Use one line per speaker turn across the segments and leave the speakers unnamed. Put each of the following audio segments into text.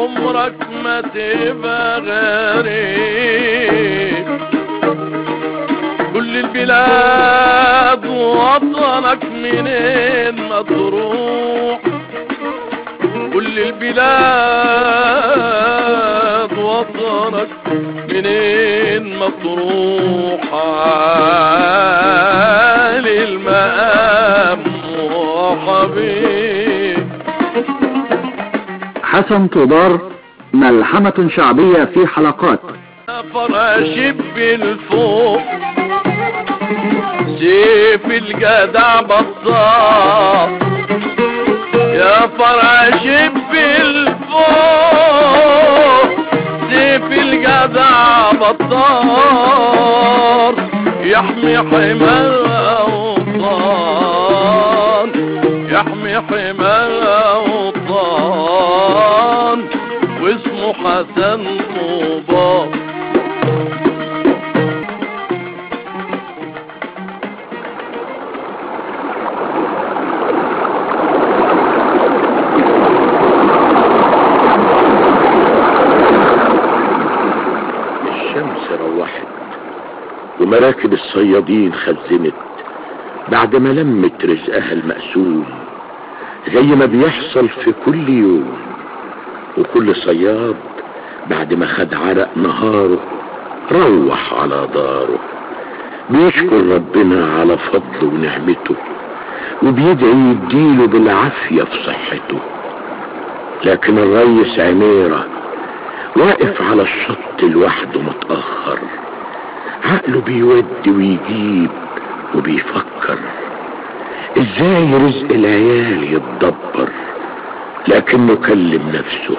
عمرك ما تبقى غريب كل البلاد وطنك منين ما تروح كل البلاد وطنك منين ما تروح عالي المقام وحبيب
حسن طوبار ملحمة شعبية في حلقات
فراشب بالفوق سيف الجدع بطال يا فراشب بالفوق سيف الجدع بطال يحمي حمى الأوطان يحمي حمى الأوطان واسمه حسن طوبار
الشمس روحت ومراكب الصيادين خزنت بعد ما لمت رزقها المقسوم زي ما بيحصل في كل يوم وكل صياد بعد ما خد عرق نهاره روح على داره بيشكر ربنا على فضله ونعمته وبيدعي يديله بالعافية في صحته لكن الريس عميرة واقف على الشط لوحده متأخر عقله بيودي ويجيب وبيفكر ازاي رزق العيال يتدبر لكنه كلم نفسه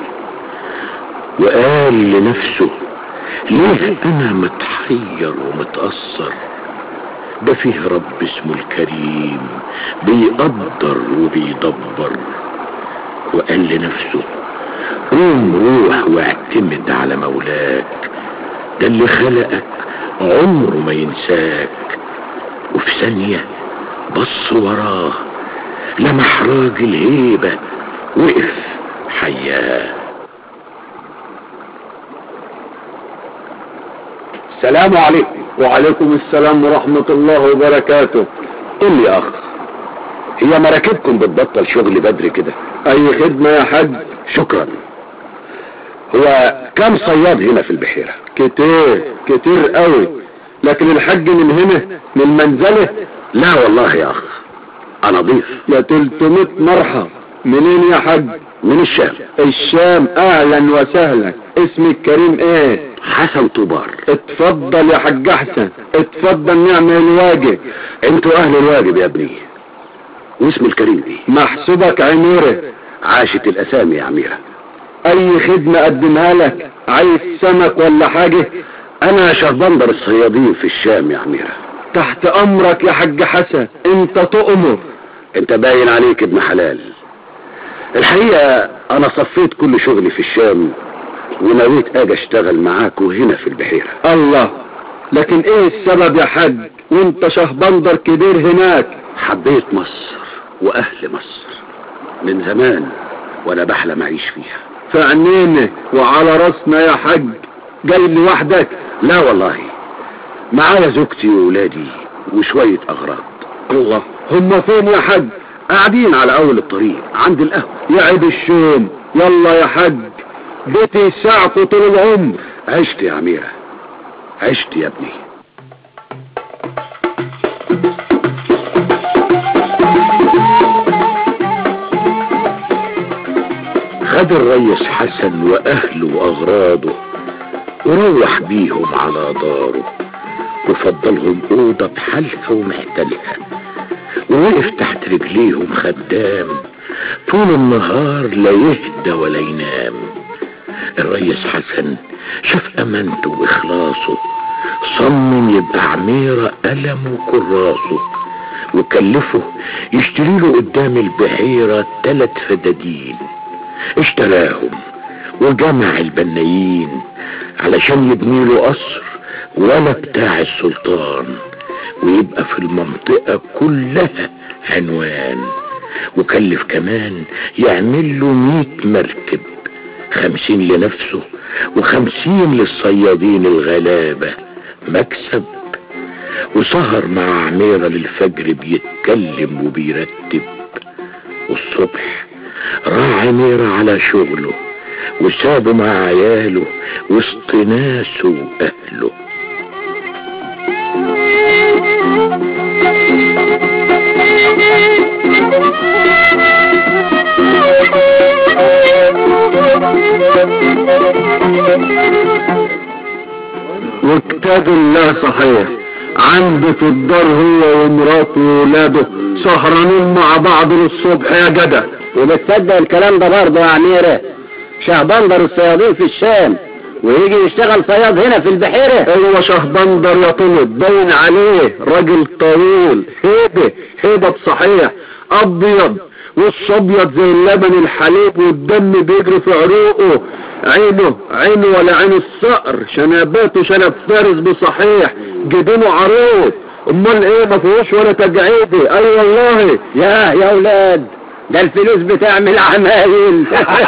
وقال لنفسه ليه انا متحير ومتأثر ده فيه رب اسمه الكريم بيقدر وبيدبر وقال لنفسه قوم روح واعتمد على مولاك ده اللي خلقك عمره ما ينساك وفي ثانية بص وراه لمح راجل هيبة وقف حياه
السلام عليكم وعليكم السلام ورحمة الله وبركاته
قل لي يا اخ هي مراكبكم بتبطل شغل بدري كده
اي خدمة يا حاج
شكرا هو كم صياد هنا في البحيرة
كتير كتير قوي لكن الحج من هنا من منزله
لا والله يا اخ انا ضيف
يا 300 مرحب منين يا حج
من الشام
الشام اهلا وسهلا اسمك كريم ايه
حسن طوبار
اتفضل يا حاج احسن اتفضل نعمل الواجب
انتوا اهل الواجب يا ابني واسم الكريم ايه
محسوبك عميرة
عاشت الاسامي يا عميرة
اي خدمة اقدمها لك عايز سمك ولا حاجة
انا شربندر الصيادين في الشام يا عميرة
تحت امرك يا حاج حسن انت تؤمر
انت باين عليك ابن حلال الحقيقة انا صفيت كل شغلي في الشام ونويت اجي اشتغل معاكوا هنا في البحيرة
الله لكن ايه السبب يا حاج وانت شهبندر كبير هناك
حبيت مصر واهل مصر من زمان وانا بحلم اعيش فيها
في عينينا وعلى راسنا يا حاج جاي لوحدك
لا والله معايا زوجتي وولادي وشوية اغراض
الله هم فين يا حاج
قاعدين على اول الطريق عند القهوة
يعب الشوم يلا يا حاج بيتي ساعته طول العمر
عشت يا عميرة عشت يا ابني خد الريس حسن واهله واغراضه وروح بيهم على داره وفضلهم اوضه بحالها ومحتلها ووقف تحت رجليهم خدام طول النهار لا يهدى ولا ينام الريس حسن شاف امانته واخلاصه صمم يبقى عميرة قلمه وكراسه وكلفه يشتري له قدام البحيرة تلات فدادين اشتراهم وجمع البنايين علشان يبني له قصر ولا بتاع السلطان ويبقى في المنطقة كلها عنوان وكلف كمان يعمل له ميت مركب
خمسين لنفسه وخمسين للصيادين الغلابة مكسب وسهر مع عميرة للفجر بيتكلم وبيرتب والصبح راح عميرة على شغله وسابه مع عياله وسط ناسه وأهله
وكتاب الله صحيح عنده في الدار هو ومراته وولاده سهرانين مع بعض للصبح يا جدع
وبتصدق الكلام ده برضه يا عميرة شهبندر الصيادين في الشام ويجي يشتغل صياد هنا في البحيرة
ايوه شهبندر يا طلب باين عليه راجل طويل هيبة هيبة صحيح ابيض وشه ابيض زي اللبن الحليب والدم بيجري في عروقه عينه عينه ولا عين الصقر شنباته شنب فارس بصحيح جبينه عروض امال ايه ما فيهوش ولا تجعيدي اي والله
يا يا اولاد ده الفلوس بتعمل عمايل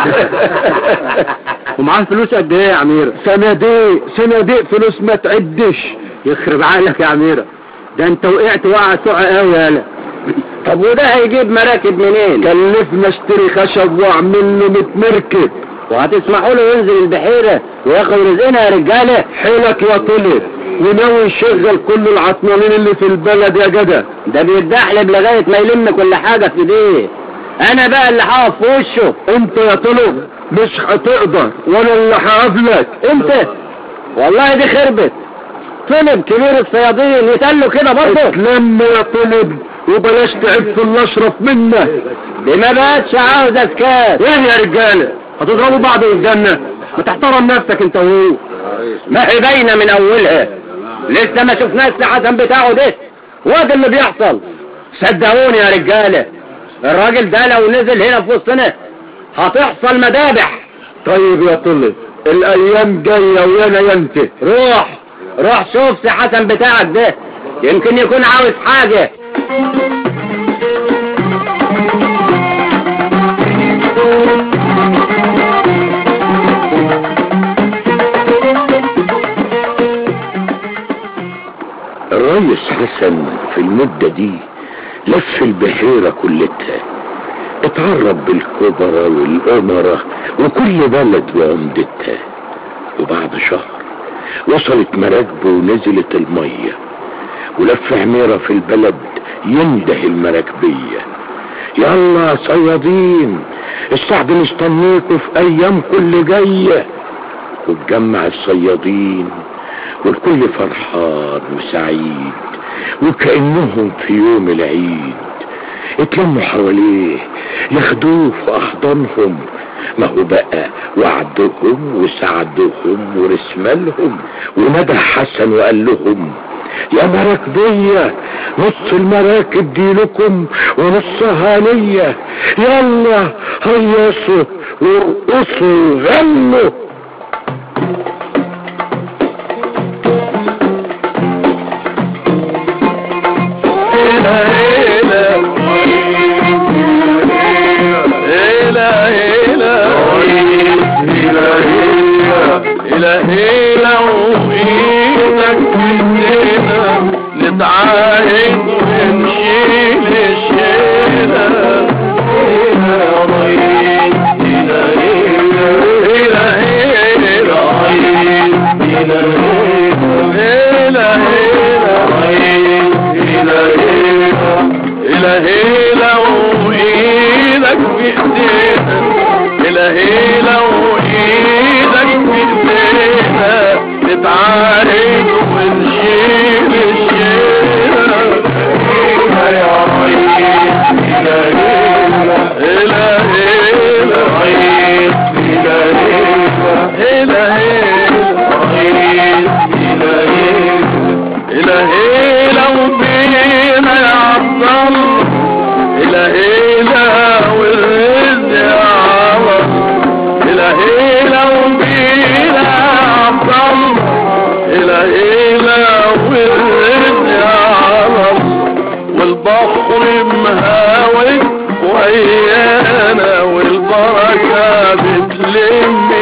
ومعاه فلوس قد ايه يا عميرة صناديق صناديق فلوس ما تعدش يخرب عقلك يا عميرة ده انت وقعت وقعة سوء قوي يالا
طب وده هيجيب مراكب منين
كلفنا اشتري خشب واعمل له 100 مركب
وهتسمحوا له ينزل البحيرة وياخد رزقنا يا رجالة
حيلك يا طلب وناوي يشغل كل العطلانين اللي في البلد يا جدع
ده بيتدحلب لغاية ما يلم كل حاجة في ايديه انا بقى اللي هقف في وشه
انت يا طلب مش هتقدر وانا اللي هقابلك
انت والله دي خربت طلب كبير الصيادين يتقال كده برضه
اتلم يا طلب وبلاش تعب في الاشرف منك
دي ما بقتش عاوزة سكات
ايه يا رجاله هتضربوا بعض قدامنا ما تحترم نفسك انت وهو
ما هي باينة من اولها لسه ما شفناش الحسن بتاعه ده وده اللي بيحصل صدقوني يا رجالة الراجل ده لو نزل هنا في وسطنا هتحصل مذابح
طيب يا طلب الايام جايه ويانا ينتهي
روح روح شوف سي حسن بتاعك ده يمكن يكون عاوز حاجة
الريس حسن في المدة دي لف البحيرة كلتها اتعرف بالكبرى والأمرة وكل بلد وعمدتها وبعد شهر وصلت مراكبه ونزلت المية ولف عميرة في البلد ينده المراكبية يلا صيادين السعد مستنيكوا في ايامكم اللي جاية واتجمع الصيادين والكل فرحان وسعيد وكأنهم في يوم العيد اتلموا حواليه ياخدوه في احضانهم ما هو بقى وعدهم وسعدهم ورسمالهم وندى حسن وقال لهم يا مراكبية نص المراكب دي لكم ونصها ليا يلا هيصوا وارقصوا غنوا
إلهينا وإيدك مننا نتعاهد ونشيل الشيلة يا ريس إلهينا إلهينا ريس إلهينا ريس إلهينا إلهينا وإيدك بإيدينا إلهينا وإيدك بإيدينا نتعارك ونشيل الشيلة يا ريس إلهينا إلهينا ريس إلهينا إلهينا ريس إلهينا إلهينا وبينا يا عبد الله إلهينا والرزق يا عبد إلهينا وبينا يا عبد الله إلهينا والرزق يا عبد والبحر مهاوي ويانا والبركة بتلم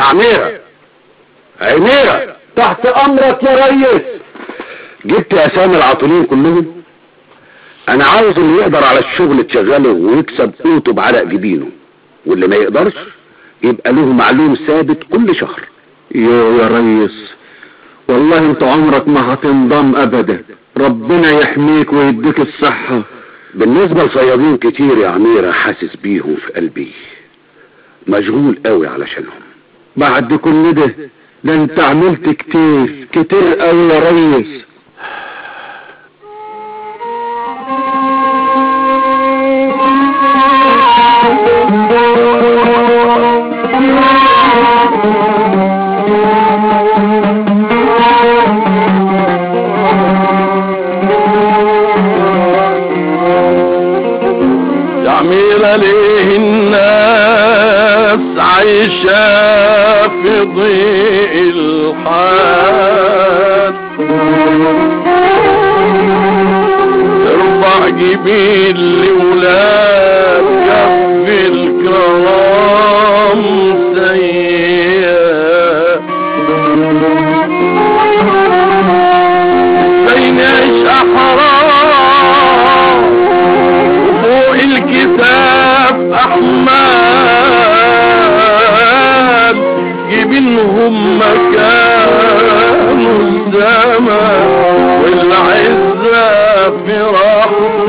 عميرة عميرة
تحت امرك يا ريس
جبت اسامي العاطلين كلهم انا عاوز اللي يقدر على الشغل تشغله ويكسب قوته بعرق جبينه واللي ما يقدرش يبقى له معلوم ثابت كل شهر
يو يا ريس والله انت عمرك ما هتنضم ابدا ربنا يحميك ويديك الصحة
بالنسبة لصيادين كتير يا عميرة حاسس بيهم في قلبي مشغول قوي علشانهم
بعد كل ده ده انت عملت كتير كتير قوي يا ريس
يا عميرة ليه الناس عايشة في ضيق الحال ارفع جبين لولاد كف الكرام سيئة بين عيش حرام فوق الكتاب احمال جبينهم مكان الزمان والعزة في راحة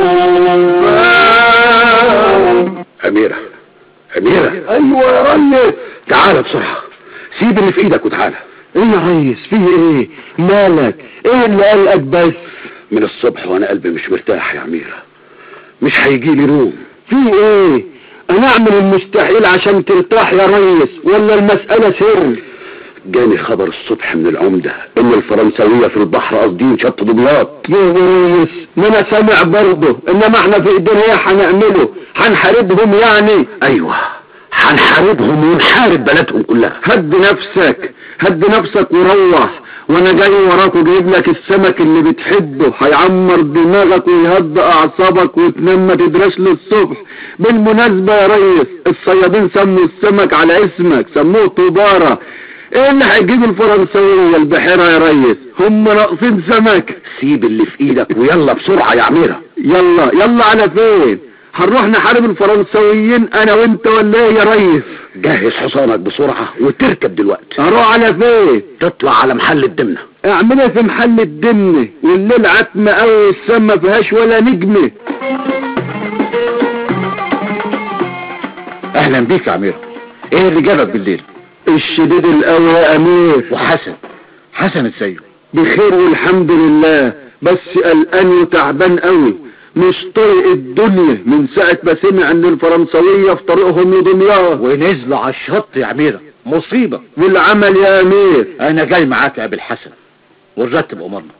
البال
أميرة أميرة
ايوه يا ريس
تعالى بسرعة سيب اللي في ايدك وتعالى
ايه يا ريس فيه ايه مالك ايه اللي قلقك بس
من الصبح وانا قلبي مش مرتاح يا أميرة مش هيجي لي نوم
فيه ايه انا اعمل المستحيل عشان ترتاح يا ريس ولا المسألة سر
جاني خبر الصبح من العمدة ان الفرنساوية في البحر قاصدين شط دمياط
يا ريس ما انا سامع برضه انما احنا في ايدينا ايه هنعمله هنحاربهم يعني
ايوه هنحاربهم ونحارب بلدهم كلها
هد نفسك هد نفسك وروح وانا جاي وراك وجايب لك السمك اللي بتحبه هيعمر دماغك ويهدى اعصابك وتنام ما تدرس للصبح بالمناسبة يا ريس الصيادين سموا السمك على اسمك سموه طبارة ايه اللي هيجيب الفرنسوية البحيرة يا ريس هم ناقصين سمك
سيب اللي في ايدك ويلا بسرعة يا أميرة
يلا يلا على فين هنروح نحارب الفرنسويين انا وانت ولا ايه يا ريس
جهز حصانك بسرعة وتركب دلوقتي
هروح على فين
تطلع على محل الدمنة
اعملها في محل الدم والليل عتمة قوي والسما فيهاش ولا نجمة
اهلا بيك يا امير ايه اللي جابك بالليل
الشديد القوي يا امير
وحسن حسن ازاي
بخير والحمد لله بس قلقان وتعبان قوي مش طايق الدنيا من ساعة ما سمع ان الفرنسوية في طريقهم لدمياط
ونزلوا على الشط يا اميرة مصيبة
والعمل يا امير
انا جاي معاك يا ابي الحسن ونرتب امورنا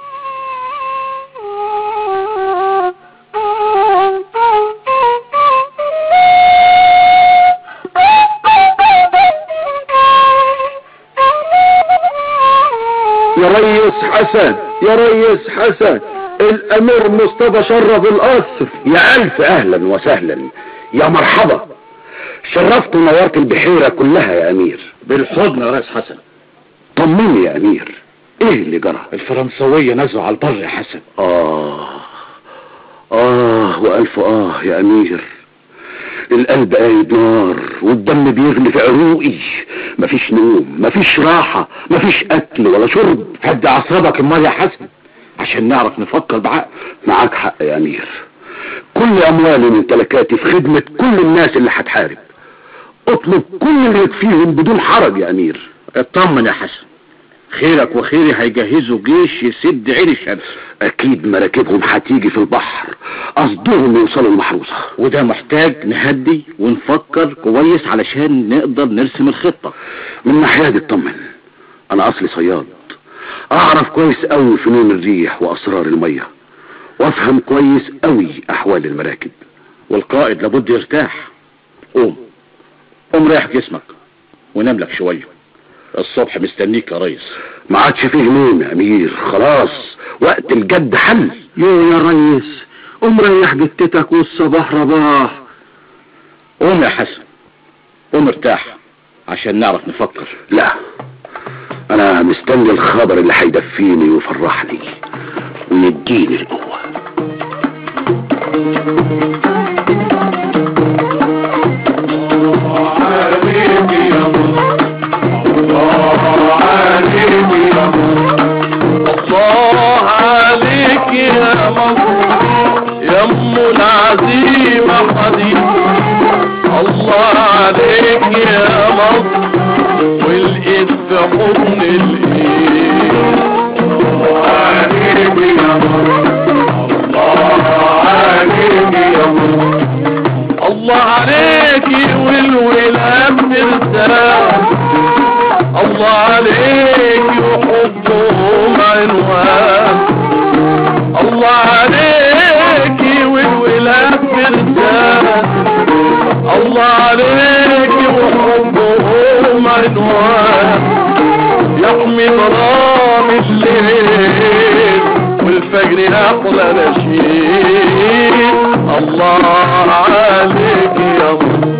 يا ريس حسن يا ريس حسن الامير مصطفى شرف القصر
يا ألف أهلا وسهلا يا مرحبا شرفت ونورت البحيرة كلها يا أمير
بالحضن يا ريس حسن
طمني يا أمير إيه اللي جرى
الفرنسوية نزلوا على البر يا حسن
آه آه وألف آه يا أمير القلب قايد نار والدم بيغلي في عروقي مفيش نوم مفيش راحة مفيش أكل ولا شرب
هدي اعصابك امال يا حسن عشان نعرف نفكر بعقل
معاك حق يا أمير كل أموالي ممتلكاتي في خدمة كل الناس اللي هتحارب اطلب كل اللي يكفيهم بدون حرج يا أمير
اطمن يا حسن خيرك وخيري هيجهزوا جيش يسد عين الشمس
أكيد مراكبهم هتيجي في البحر قصدهم يوصلوا المحروسة
وده محتاج نهدي ونفكر كويس علشان نقدر نرسم الخطة
من ناحية دي اطمن أنا أصلي صياد أعرف كويس أوي فنون الريح وأسرار المية وأفهم كويس أوي أحوال المراكب
والقائد لابد يرتاح قوم قوم ريح جسمك ونام لك شوية الصبح مستنيك يا ريس
ما عادش فيه نوم يا أمير خلاص وقت الجد حل
يو يا ريس قوم ريح جتتك والصباح رباح
قوم يا حسن قوم ارتاح عشان نعرف نفكر
لا انا مستني الخبر اللي هيدفيني ويفرحني ويديني القوة
الله عليك يا مصر يا ام العزيمة حديد الله عليك يا مصر والايد في حضن الايد الله عليك يا مصر الله عليك يا مصر الله عليك والولاد ترتاح الله عليك وحبهم عنوان الله عليك والولاد مرتاح الله عليك وحبهم عنوان يحمي ظلام الليل والفجر أحلى نشيد الله عليك يا الله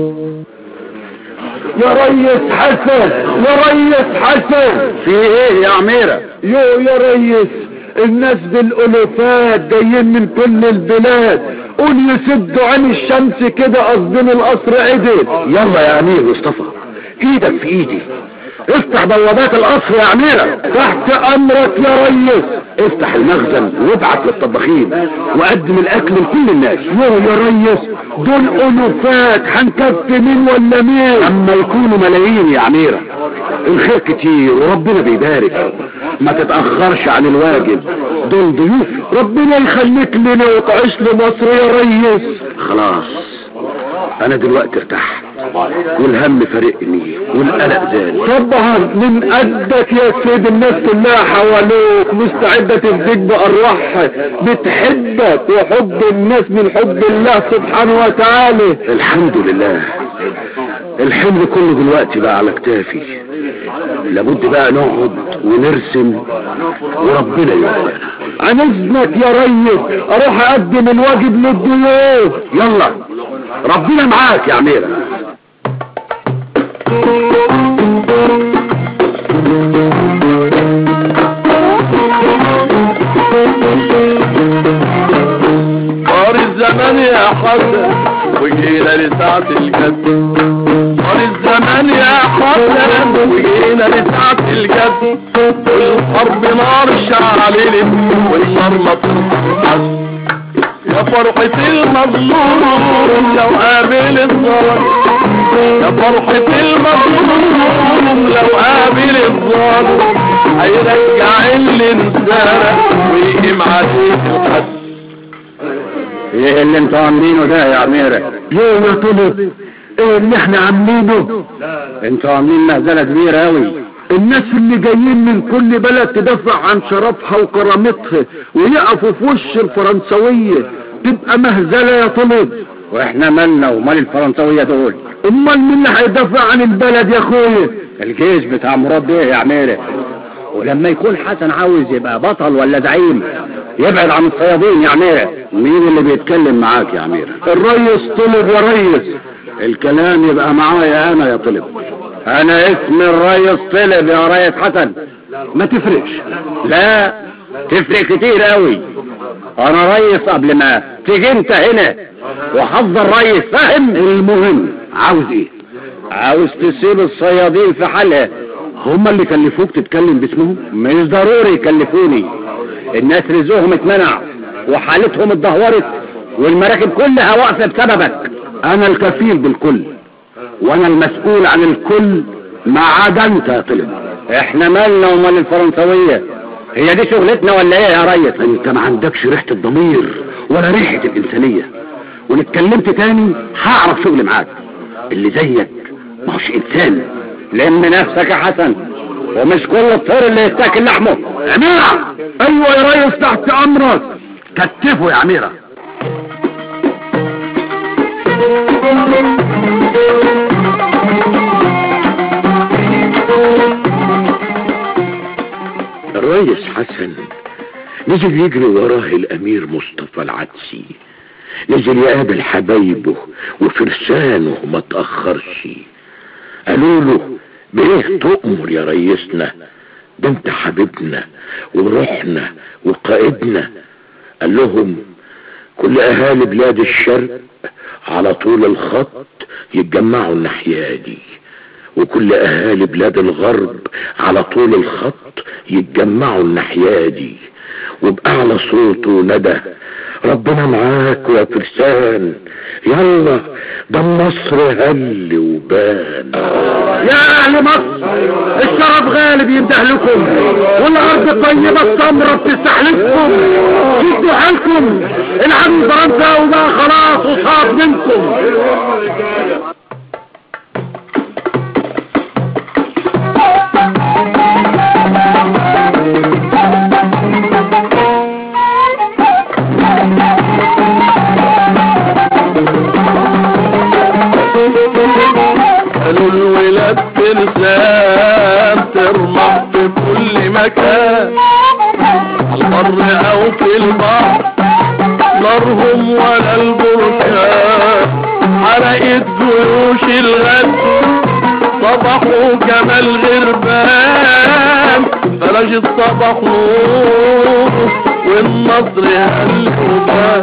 يا ريس حسن يا ريس حسن
في ايه يا عميرة
يو يا ريس الناس بالالوفات جايين من كل البلاد قول يسدوا عن الشمس كده قصدين القصر عدل
يلا يا امير مصطفى ايدك في ايدي افتح بوابات القصر يا عميرة
تحت امرك يا ريس
افتح المخزن وابعت للطباخين وقدم الاكل لكل الناس
يو يا ريس دول الوفات هنكفي مين ولا مين
اما يكونوا ملايين يا عميرة الخير كتير وربنا بيبارك ما تتأخرش عن الواجب دول ضيوفي
ربنا يخليك لنا وتعيش لمصر يا ريس
خلاص انا دلوقتي ارتحت والهم فارقني والقلق زال
طبعا من قدك يا سيد الناس كلها حواليك مستعدة تفديك بأرواحها بتحبك وحب الناس من حب الله سبحانه وتعالى
الحمد لله الحمل كله دلوقتي بقى على كتافي لابد بقى نقعد ونرسم وربنا يوفقنا
عن اذنك يا ريس اروح اقدم الواجب للضيوف
يلا ربنا معاك يا عميرة
طار الزمان يا حسن وجينا لساعة الجد طار الزمان يا حسن وجينا لساعة الجد والحرب نار شعللت والنار ما تنحس يا فرحة المظلوم لو قابل الظالم يا فرحة المظلوم لو قابل الظالم هيرجع اللي انسرق ويقيم عليه الحد
ايه اللي انتوا عاملينه ده يا عميرة
يو يا طلب ايه اللي احنا عاملينه
انتوا عاملين مهزلة كبيرة اوي
الناس اللي جايين من كل بلد تدافع عن شرفها وكرامتها ويقفوا في وش الفرنسوية تبقى مهزلة يا طلب
واحنا مالنا ومال الفرنسوية دول
امال مين اللي هيدافع عن البلد يا اخويا
الجيش بتاع مراد بيه يا عميرة ولما يكون حسن عاوز يبقى بطل ولا زعيم يبعد عن الصيادين يا عميرة
مين اللي بيتكلم معاك يا عميرة
الريس طلب يا ريس
الكلام يبقى معايا انا يا طلب
انا اسمي الريس طلب يا ريس حسن
ما تفرقش
لا تفرق كتير قوي انا ريس قبل ما تيجي انت هنا وحظ الريس فاهم
المهم عاوز ايه
عاوز تسيب الصيادين في حالها
هما اللي كلفوك تتكلم باسمهم
مش ضروري يكلفوني الناس رزقهم اتمنع وحالتهم اتدهورت والمراكب كلها واقفه بسببك
انا الكفيل بالكل وانا المسؤول عن الكل ما عدا انت يا طلب
احنا مالنا ومال الفرنسويه هي دي شغلتنا ولا ايه يا ريس
انت ما عندكش ريحة الضمير ولا ريحة الانسانية وان اتكلمت تاني هعرف شغل معاك اللي زيك ما هوش انسان
لم نفسك يا حسن ومش كل الطير اللي يتاكل لحمه
عميرة
ايوه يا ريس تحت امرك
كتفه يا عميرة الريس حسن نزل يجري وراه الامير مصطفى العدسي نزل يقابل حبايبه وفرسانه ما تأخرش قالوا له بايه تؤمر يا ريسنا ده انت حبيبنا وروحنا وقائدنا قال لهم كل اهالي بلاد الشرق على طول الخط يتجمعوا الناحية دي وكل اهالي بلاد الغرب على طول الخط يتجمعوا الناحية دي وبأعلى صوت وندى ربنا معاك يا فرسان يلا ده مصر هل وبان
يا اهل مصر الشرف غالب ينده لكم والارض الطيبه السمرة بتستحلفكم شدوا حيلكم العدو فرنسا وبقى خلاص وصاب منكم
قالوا الولاد ترسام ترمح في كل مكان البر او في البحر نارهم ولا البركان حرقت جيوش الغد صبحوا كما الغربان فلجت صبحوا والنصر هل وبان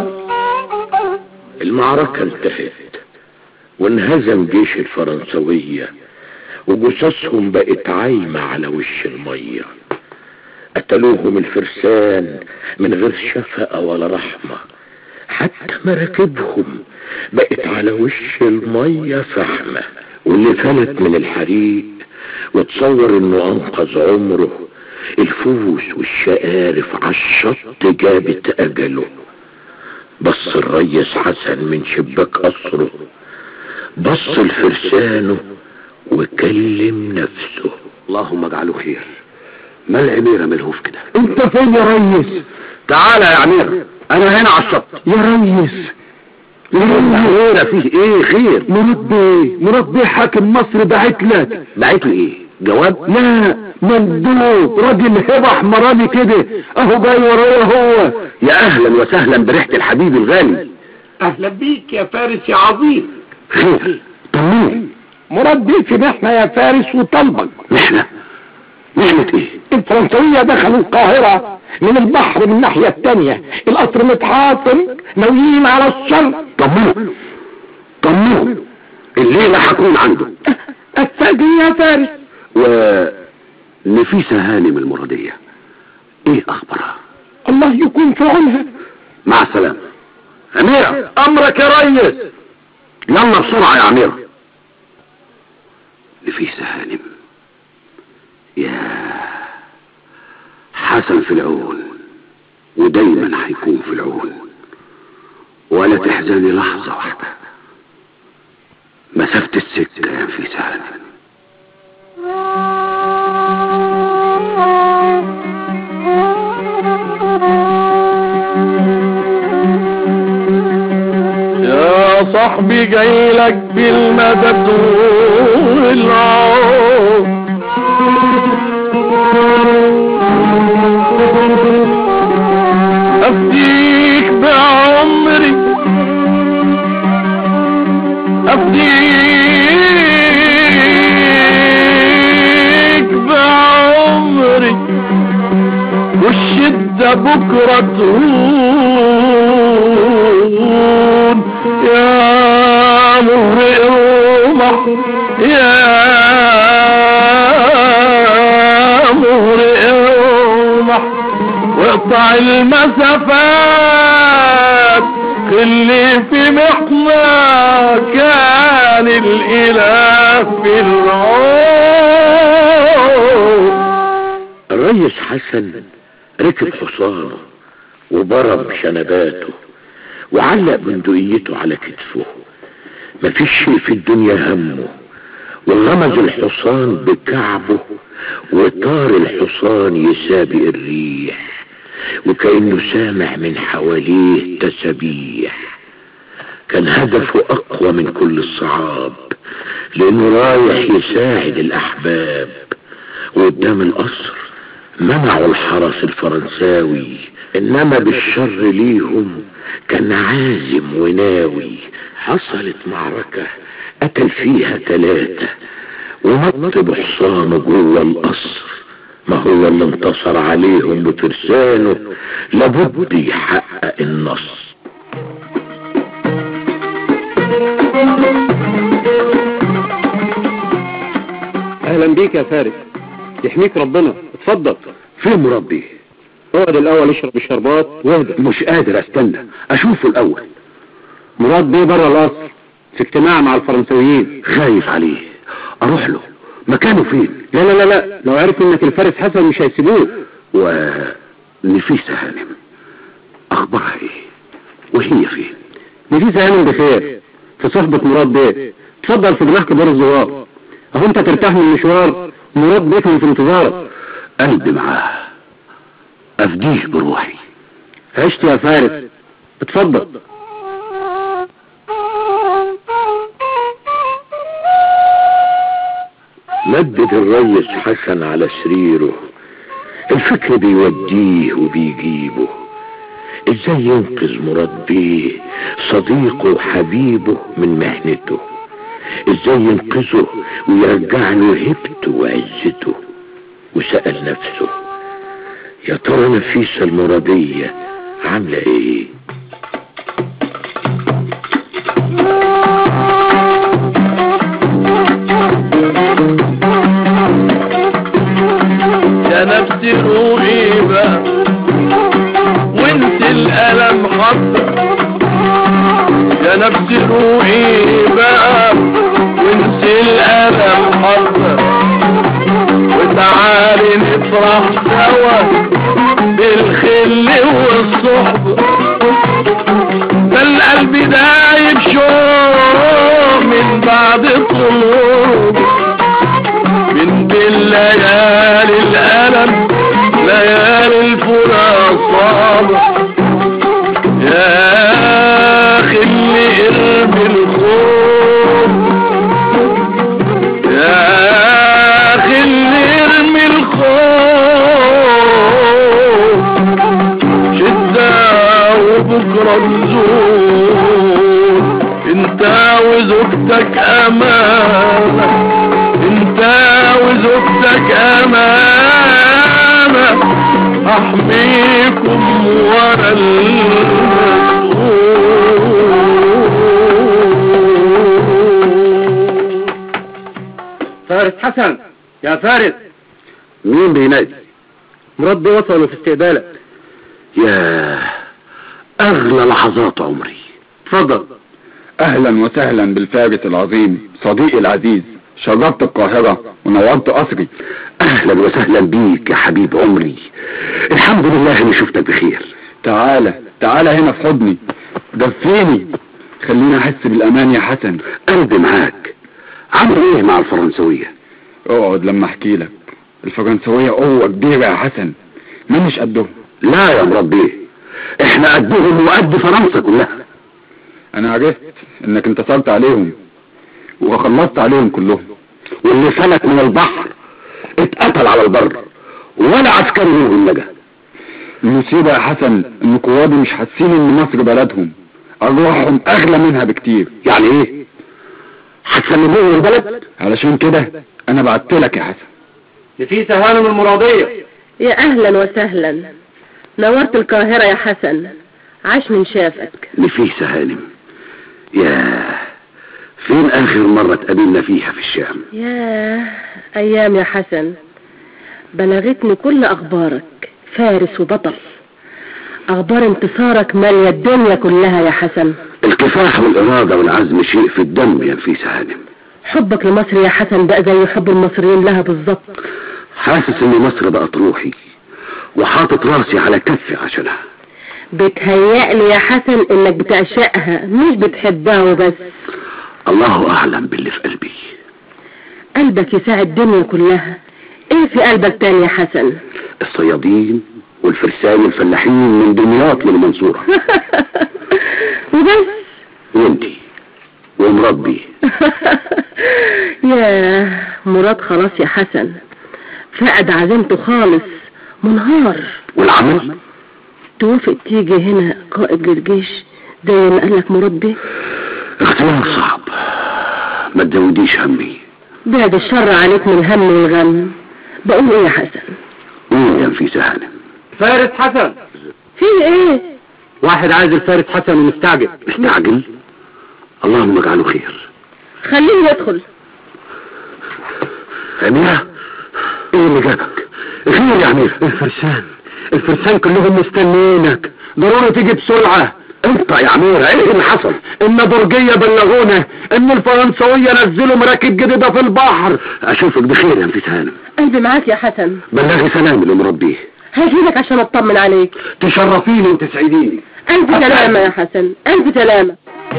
المعركة انتهت وانهزم جيش الفرنسوية وجثثهم بقت عايمة على وش المية قتلوهم الفرسان من غير شفقة ولا رحمة حتى مراكبهم بقت على وش المية فحمة واللي فلت من الحريق وتصور انه انقذ عمره الفوس والشقارف على الشط جابت اجله بص الريس حسن من شباك قصره بص لفرسانه وكلم نفسه
اللهم اجعله خير ما الاميره ملهوف كده
انت فين يا ريس
تعالى يا امير انا هنا على الشط
يا ريس
خير فيه ايه خير
مراد بيه مراد بيه حاكم مصر بعت لك
بعت لي ايه جواب
لا مندوب راجل هبة احمراني كده اهو جاي ورايا هو
يا اهلا وسهلا بريحه الحبيب الغالي
اهلا بيك يا فارس يا عظيم
خير طمني
مراد بيك في محنة يا فارس وطلبك
نحن نعمة ايه
الفرنسوية دخلوا القاهرة من البحر من الناحية التانية القطر متحاصم ناويين على الشرق
طمنوا طمنوا الليلة هكون عنده
الفجر يا فارس
ونفيسة هانم المرادية ايه اخبارها
الله يكون في عونها
مع السلامة اميرة امرك يا ريس يلا بسرعة يا اميرة نفيسة هانم يا حسن في العون ودايما هيكون في العون ولا تحزني لحظة واحدة مسافة السكة يا نفيسة هانم
يا صاحبي جاي لك بالمدد والعون أفديك بعمري أفديك بعمري والشدة بكرة تهون يا مهرئ رومح يا مهرئ رومح واقطع المسافات خلي في محنى كان الإله في العون
الريس حسن ركب حصانه وضرب شنباته وعلق بندقيته على كتفه مفيش شيء في الدنيا همه وغمز الحصان بكعبه وطار الحصان يسابق الريح وكأنه سامع من حواليه تسابيح كان هدفه أقوى من كل الصعاب لأنه رايح يساعد الأحباب وقدام القصر منعوا الحرس الفرنساوي إنما بالشر ليهم كان عازم وناوي حصلت معركة قتل فيها ثلاثة
ونط بحصانه جوه القصر ما هو اللي انتصر عليهم بترسانه لابد يحقق النص
اهلا بيك يا فارس يحميك ربنا اتفضل
فين مربي
اقعد الاول اشرب الشربات واهدى
مش قادر استنى اشوفه الاول
مراد بيه بره القصر في اجتماع مع الفرنسويين
خايف عليه اروح له مكانه فين
لا لا لا لا لو عرف انك الفارس حسن مش هيسيبوه
ونفيسة هانم اخبارها ايه وهي فين
نفيسة هانم بخير في صحبة مراد بيه اتفضل في جناح كبار الزوار اهو انت ترتاح من المشوار مراد بيه كان في انتظارك
قلبي معاه افديه بروحي
عشت يا فارس اتفضل
مدد الريس حسن على سريره الفكر بيوديه وبيجيبه ازاي ينقذ مراد بيه صديقه وحبيبه من مهنته ازاي ينقذه ويرجع له هيبته وعزته وسأل نفسه يا ترى نفيسة المرادية عاملة ايه يا نفسي روحي بقى وانت الألم حطة يا نفسي روحي بقى وانت الألم حطة وتعالي نفرح سوا بالخل والصحبة ده القلب دايب شوق من بعد طلوب من بالليالي الألم ليالي الفرا صابح يا خلي ارمي الخوف يا خلي ارمي الخوف شدة وبكرة نزول انت وزوجتك امانة انت وزوجتك امانة احميكم ورا المسؤول
فارس حسن يا فارس
مين بينادي
مراد بيه وصلوا في استقبالك
يا اغلى لحظات عمري
اتفضل
اهلا وسهلا بالفارس العظيم صديقي العزيز شرفت القاهرة ونورت قصري
اهلا وسهلا بيك يا حبيب عمري الحمد لله اني شفتك بخير
تعالى تعالى هنا في حضني دفيني خليني احس بالامان يا حسن
قلبي معاك عامل ايه مع الفرنسوية
اقعد لما احكي لك الفرنسوية قوة كبيرة يا حسن ما مش قدهم
لا يا مربي احنا قدهم وقد فرنسا كلها
انا عرفت انك انتصرت عليهم وخلصت عليهم كلهم
واللي فلت من البحر اتقتل على البر ولا عسكري منهم نجا
المصيبة يا حسن ان قوادي مش حاسين ان مصر بلدهم ارواحهم اغلى منها بكتير
يعني ايه هتسلموهم البلد
علشان كده انا بعت لك يا حسن
نفيسة هانم المرادية
يا اهلا وسهلا نورت القاهرة يا حسن عاش من شافك
نفيسة هانم يا فين اخر مرة اتقابلنا فيها في الشام
يا ايام يا حسن بلغتني كل اخبارك فارس وبطل اخبار انتصارك مالية الدنيا كلها يا حسن
الكفاح والارادة والعزم شيء في الدم يا نفيسة هانم
حبك لمصر يا حسن بقى زي حب المصريين لها بالظبط
حاسس ان مصر بقت روحي وحاطط راسي على كفي عشانها
بتهيألي يا حسن انك بتعشقها مش بتحبها وبس
الله اعلم باللي في قلبي
قلبك يساعد الدنيا كلها ايه في قلبك تاني يا حسن
الصيادين والفرسان والفلاحين من دمياط للمنصورة
وبس
وانتي ومربي
يا مراد خلاص يا حسن فقد عزيمته خالص منهار
والعمل
توافق تيجي هنا قائد للجيش زي ما قالك مراد بيه
اختيار صعب ما تزوديش همي
بعد الشر عليك من الهم والغم بقول ايه يا حسن
قول يا نفيسة هانم
فارس حسن
في ايه
واحد عايز الفارس حسن ومستعجل
مستعجل اللهم اجعله خير
خليه يدخل
أميرة ايه اللي جابك خير يا أميرة
الفرسان الفرسان كلهم مستنيينك ضروري تيجي بسرعة
انت يا أميرة ايه اللي حصل
ان برجية بلغونا ان الفرنسوية نزلوا مراكب جديدة في البحر
اشوفك بخير يا نفيسة هانم
قلبي معاك يا حسن
بلغي سلام لمربيه
هجيلك عشان اطمن عليك
تشرفيني وتسعديني
ألف سلامة يا حسن ألف سلامة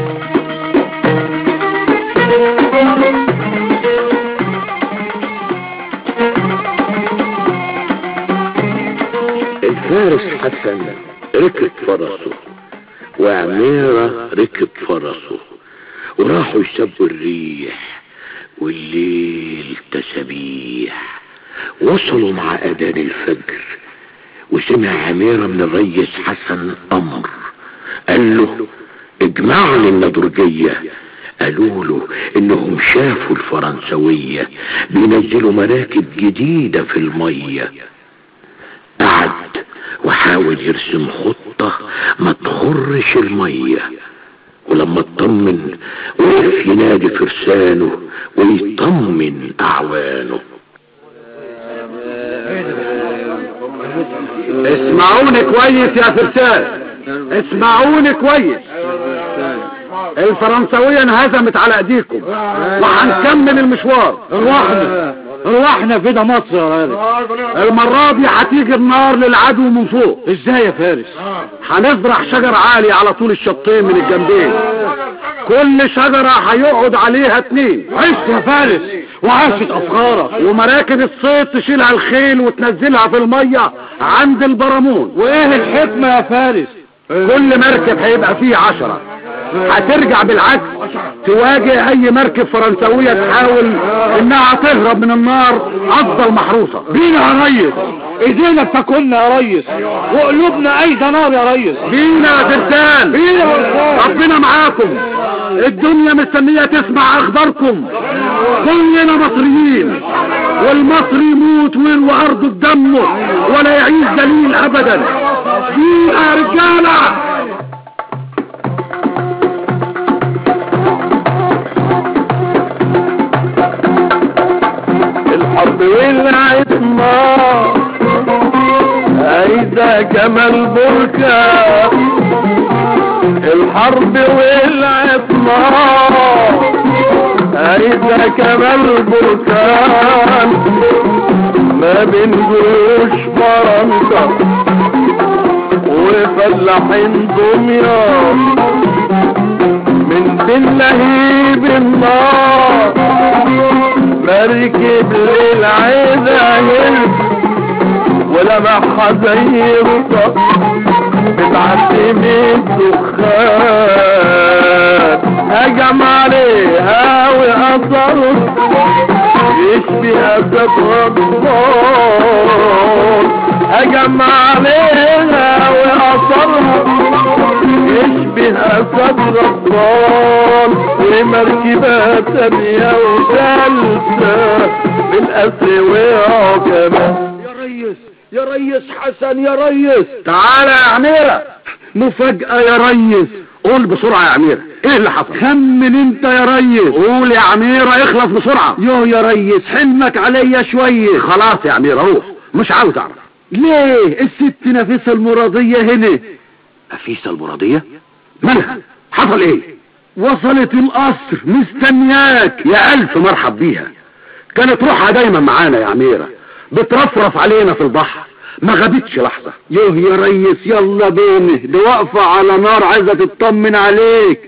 الفارس حسن ركب فرسه وعميرة ركب فرسه وراحوا يسبوا الريح والليل تسبيح وصلوا مع أذان الفجر وسمع عميرة من الريس حسن أمر قال له اجمعني النضرجية قالوا له انهم شافوا الفرنسوية بينزلوا مراكب جديدة في المية قعد وحاول يرسم خطة ما تخرش المية ولما اطمن وقف ينادي فرسانه ويطمن اعوانه
اسمعوني كويس يا فرسان اسمعوني كويس الفرنسوية انهزمت على ايديكم وهنكمل المشوار ارواحنا ارواحنا في ده مصر يا راجل المرة دي هتيجي النار للعدو من فوق ازاي يا فارس هنزرع شجر عالي على طول الشطين من الجنبين كل شجرة هيقعد عليها اتنين عشت يا فارس وعاشت افكارك ومراكب الصيد تشيلها الخيل وتنزلها في المية عند البرامون وايه الحكمة يا فارس كل مركب هيبقى فيه عشرة هترجع بالعكس تواجه اي مركب فرنسوية تحاول انها تهرب من النار افضل محروسة بينا يا ريس ايدينا بتاكلنا يا ريس وقلوبنا ايضا نار يا ريس بينا يا فرسان بينا يا ربنا معاكم الدنيا مستنية تسمع اخباركم كلنا مصريين والمصري يموت ويروى ارضه بدمه ولا يعيش دليل ابدا بينا يا رجاله
الحرب ولعت نار عايزة جمال بركة الحرب ولعت نار عايزة جمال بركان ما بين جيوش فرنسا وفلاحين دمياط من بين لهيب النار مركب للعيدة هلف ولمعها زي الصف بتعدي من دخان هجم عليها وأثر يشبه أسد غضبان هجم عليها وأثرها يشبه أسد غضبان ومركبات تانية وثالثة بالأسر وعجبة
يا ريس يا ريس حسن يا ريس تعالى يا عميرة مفاجأة يا ريس قول بسرعة يا عميرة ايه اللي حصل خمن انت يا ريس قول يا عميرة اخلص بسرعة يو يا ريس حلمك عليا شوية خلاص يا عميرة روح مش عاوز اعرف ليه الست نفيسة المرادية هنا
نفيسة المرادية
مالها حصل ايه وصلت القصر مستنياك
يا ألف مرحب بيها كانت روحها دايما معانا يا عميرة بترفرف علينا في البحر ما غابتش لحظة
يوه يا ريس يلا بينه دي واقفة على نار عايزة تطمن عليك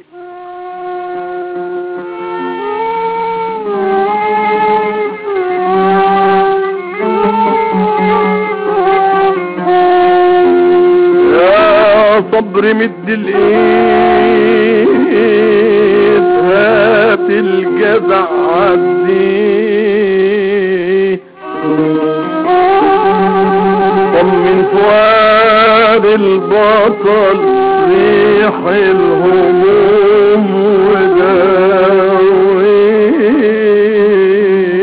يا صبر مد الايد هات الجدع عدي طمن فؤاد البطل ريح الهموم وداوي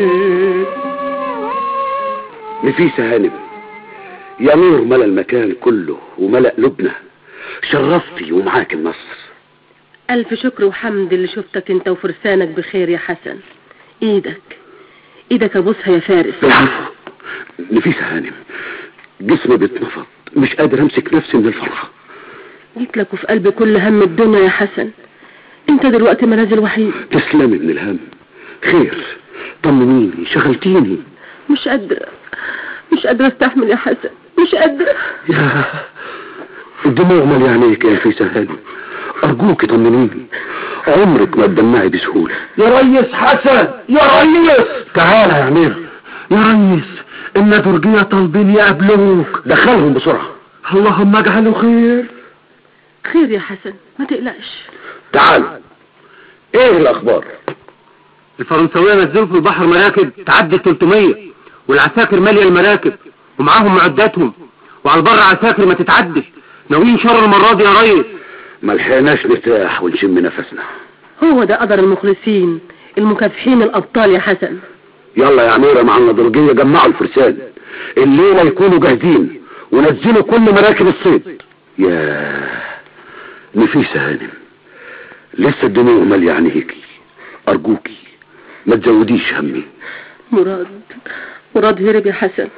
نفيسة هانم يا نور ملا المكان كله وملأ لبنى شرفتي ومعاك النصر
ألف شكر وحمد اللي شفتك انت وفرسانك بخير يا حسن ايدك ايدك ابوسها يا فارس
العفو نفيسة هانم جسمي بيتنفض مش قادر امسك نفسي من الفرحة
جيت لك وفي قلبي كل هم الدنيا يا حسن انت دلوقتي ملاذي الوحيد
تسلمي من الهم خير طمنيني شغلتيني
مش قادرة مش قادرة استحمل يا حسن مش قادرة
يا الدموع مالية عينيك يا نفيسة هانم أرجوك طمنيني عمرك ما تدمعي بسهولة
يا ريس حسن يا ريس
تعالى يا عمير
يا ريس ان درجية طالبين يقابلوك
دخلهم بسرعة
اللهم اجعله خير
خير يا حسن ما تقلقش
تعالوا ايه الاخبار
الفرنساوية نزلوا في البحر مراكب تعدي 300 والعساكر مالية المراكب ومعاهم معداتهم وعلى البر عساكر ما تتعدش ناويين شر المرة دي يا ريس
ما لحقناش نرتاح ونشم نفسنا
هو ده قدر المخلصين المكافحين الابطال يا حسن
يلا يا عميرة مع النضرجية جمعوا الفرسان الليلة يكونوا جاهزين ونزلوا كل مراكب الصيد يا نفيسة هانم لسه الدموع مالية عينيكي أرجوكي ما تزوديش همي
مراد مراد هرب يا حسن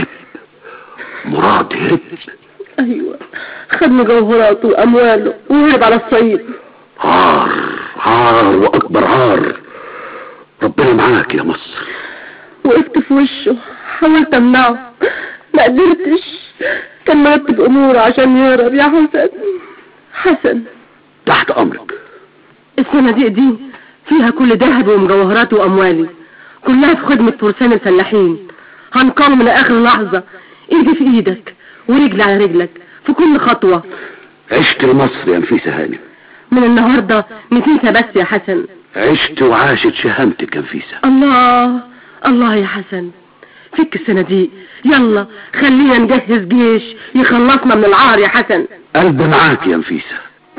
مراد هرب
ايوه خد مجوهراته وامواله وهرب على الصعيد
عار عار وأكبر عار ربنا معاك يا مصر
وقفت في وشه حاولت امنعه ما قدرتش كان مرتب اموره عشان يهرب يا حسن حسن
تحت أمرك
الصناديق دي فيها كل ذهب ومجوهرات واموالي كلها في خدمة فرسان الفلاحين هنقاوم لاخر لحظة ايدي في ايدك ورجل على رجلك في كل خطوة
عشت لمصر يا نفيسة هانم
من النهاردة نسيتها بس يا حسن
عشت وعاشت شهامتك يا نفيسة
الله الله يا حسن فك الصناديق يلا خلينا نجهز جيش يخلصنا من العار يا حسن
قلب معاك يا نفيسة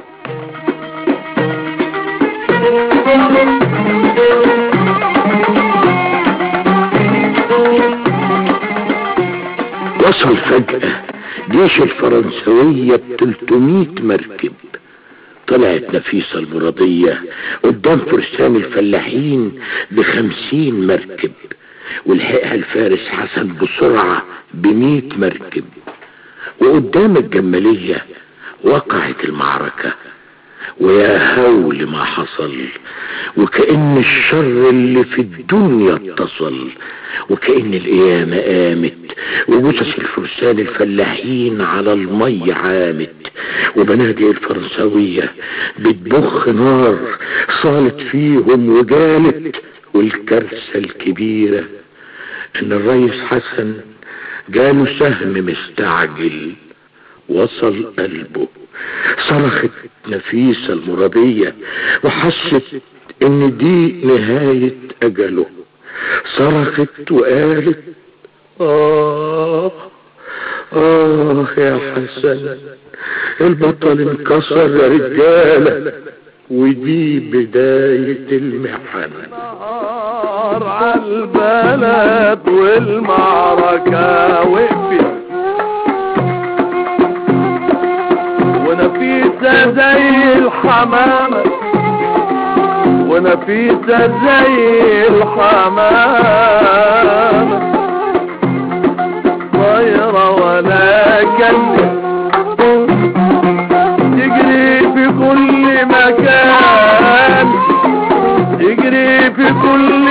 وصل فجأة جيش الفرنسوية ب 300 مركب طلعت نفيسة المرضية قدام فرسان الفلاحين بخمسين مركب ولحقها الفارس حسن بسرعة بمئة مركب وقدام الجمالية وقعت المعركة ويا هول ما حصل وكأن الشر اللي في الدنيا اتصل وكأن القيامة قامت وجثث الفرسان الفلاحين على المية عامت وبنادق الفرنسوية بتبخ نار صالت فيهم وجالت والكارثة الكبيرة ان الريس حسن جاله سهم مستعجل وصل قلبه صرخت نفيسة المرضية وحست ان دي نهاية اجله صرخت وقالت آه آه يا حسن البطل انكسر يا رجالة ودي بداية المحن
نار عالبلد والمعركة وقفت ونفيسة زي الحمامة ونفيسة زي الحمامة طايرة ولا كلمة تجري في كل مكان تجري في كل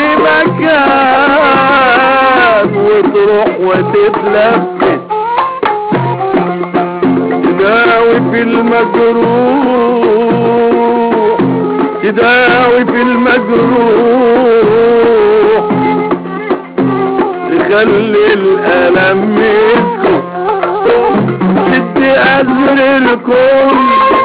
مكان وتروح وتتلفت تداوي في المجروح تداوي في المجروح تخلي الألم يسكت شد أزر الكل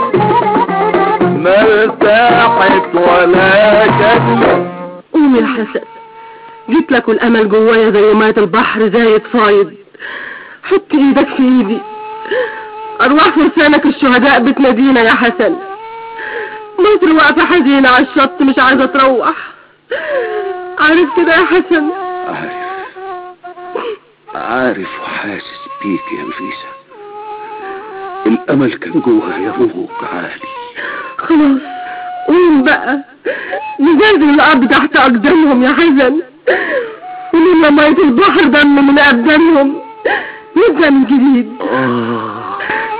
ما ارتاحت ولا كلمة
قوم يا حسن جيت لك والامل جوايا زي مية البحر زايد فايض حط ايدك في ايدي ارواح فرسانك الشهداء بتنادينا يا حسن مصر واقفة حزينة على الشط مش عايزة تروح عارف كده يا حسن
عارف عارف وحاسس بيك يا نفيسة الأمل كان جوايا فوق عالي
خلاص قوم بقى نزلزل الأرض تحت أقدامهم يا حسن ولما مية البحر دم من أبدانهم نبدأ من جديد
آه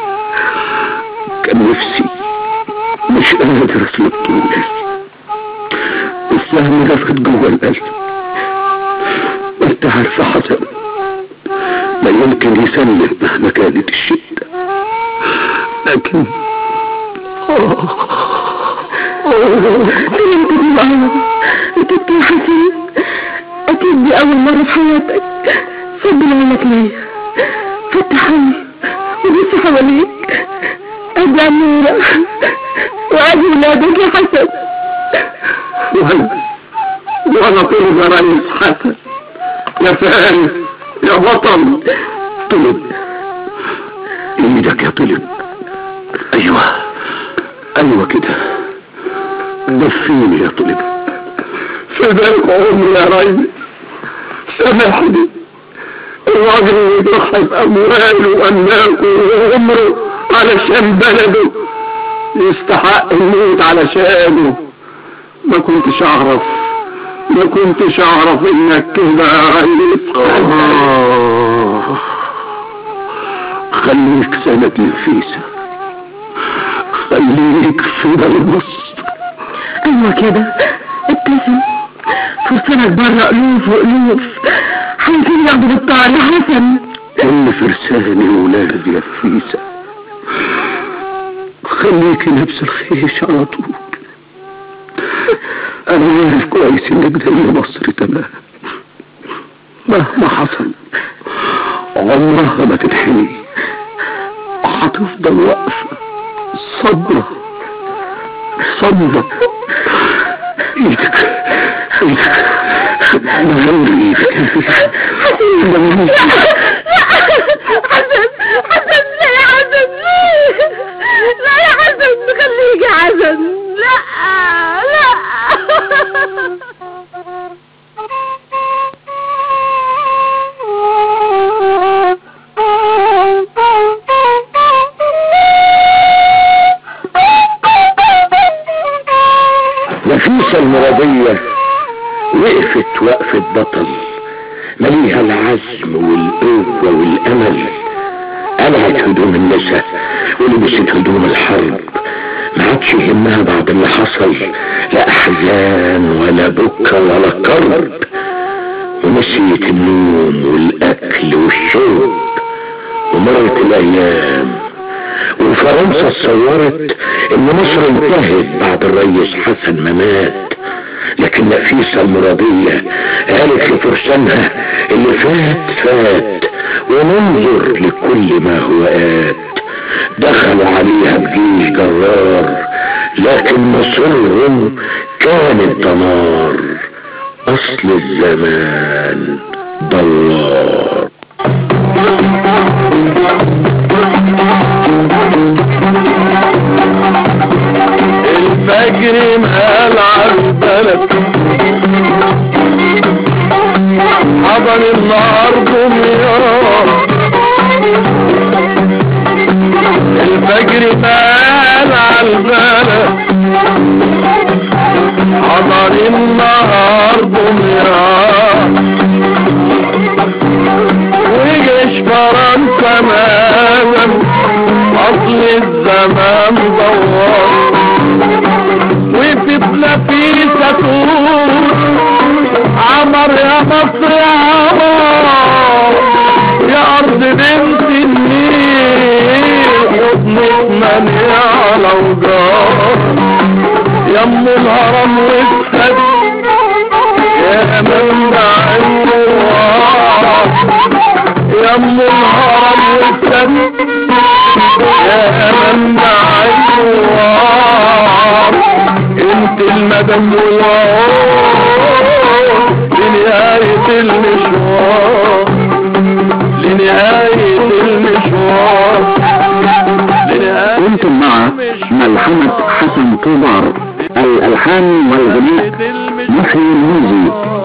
كان نفسي مش قادر أسلك طولي السهم لفت جوه القلب وانت عارفة حسن لا يمكن يسلم مهما كانت الشدة لكن
فين كده معايا بتبكي يا حسن أكيد دي أول مرة في حياتك صب عينك ليا فتح عيني وبص حواليك أدي عمورة وأدي ولادك يا حسن
وانا وانا طلب يا ريس حسن يا فارس يا بطل طلب ايدك يا طلب ايوه ايوه كده دفيني يا طلب فداك عمري يا ريس سامحني الراجل اللي يضحي بامواله واملاكه وعمره علشان بلده يستحق الموت علشانه ما كنتش اعرف ما كنتش اعرف انك كده يا ريس آه. خليك سنة نفيسة خليك في مصر
أيوة كده ابتسم فرسانك بره ألوف وألوف عايزين ياخدوا بالطار يا حسن
كل فرساني ولادي يا فيسة خليكي نفس الخيش على طول انا عارف كويس انك زي مصر تمام مهما حصل عمرها ما تنحني هتفضل واقفة صبرة صبرة ايدك ايدك نغير ايدك
حسن حسن حسن لا يا حسن لا يا حسن خليك يا حسن لا لا
نفيسة المرضية وقفت وقفة بطل مليها العزم والقوة والأمل قلعت هدوم النساء ولبست هدوم الحرب ما عادش يهمها بعد اللي حصل لا أحزان ولا بكى ولا كرب ونسيت النوم والأكل والشرب ومرت الأيام وفرنسا اتصورت ان مصر انتهت بعد الرئيس حسن ما مات لكن نفيسة المرادية قالت لفرسانها اللي فات فات وننظر لكل ما هو آت دخلوا عليها بجيش جرار لكن مصرهم كان الدمار اصل الزمان دوار
الفجر مال عالبلد حضن النهار دمياط الفجر مال عالبلد حضن النهار دمياط وجيش فرنسا مازن اصل الزمان دوار وفي في ستور عمر يا مصر يا عمر يا ارض بنت النيل حضنك منيع على وجار يم الهرم والسد يا منبع النوار يم الهرم والسد يا منبع النوار انت المدد والعور لنهاية المشوار لنهاية المشوار لنهاية
كنتم مع ملحمة حسن طوبار الألحان والغناء محيي الموزي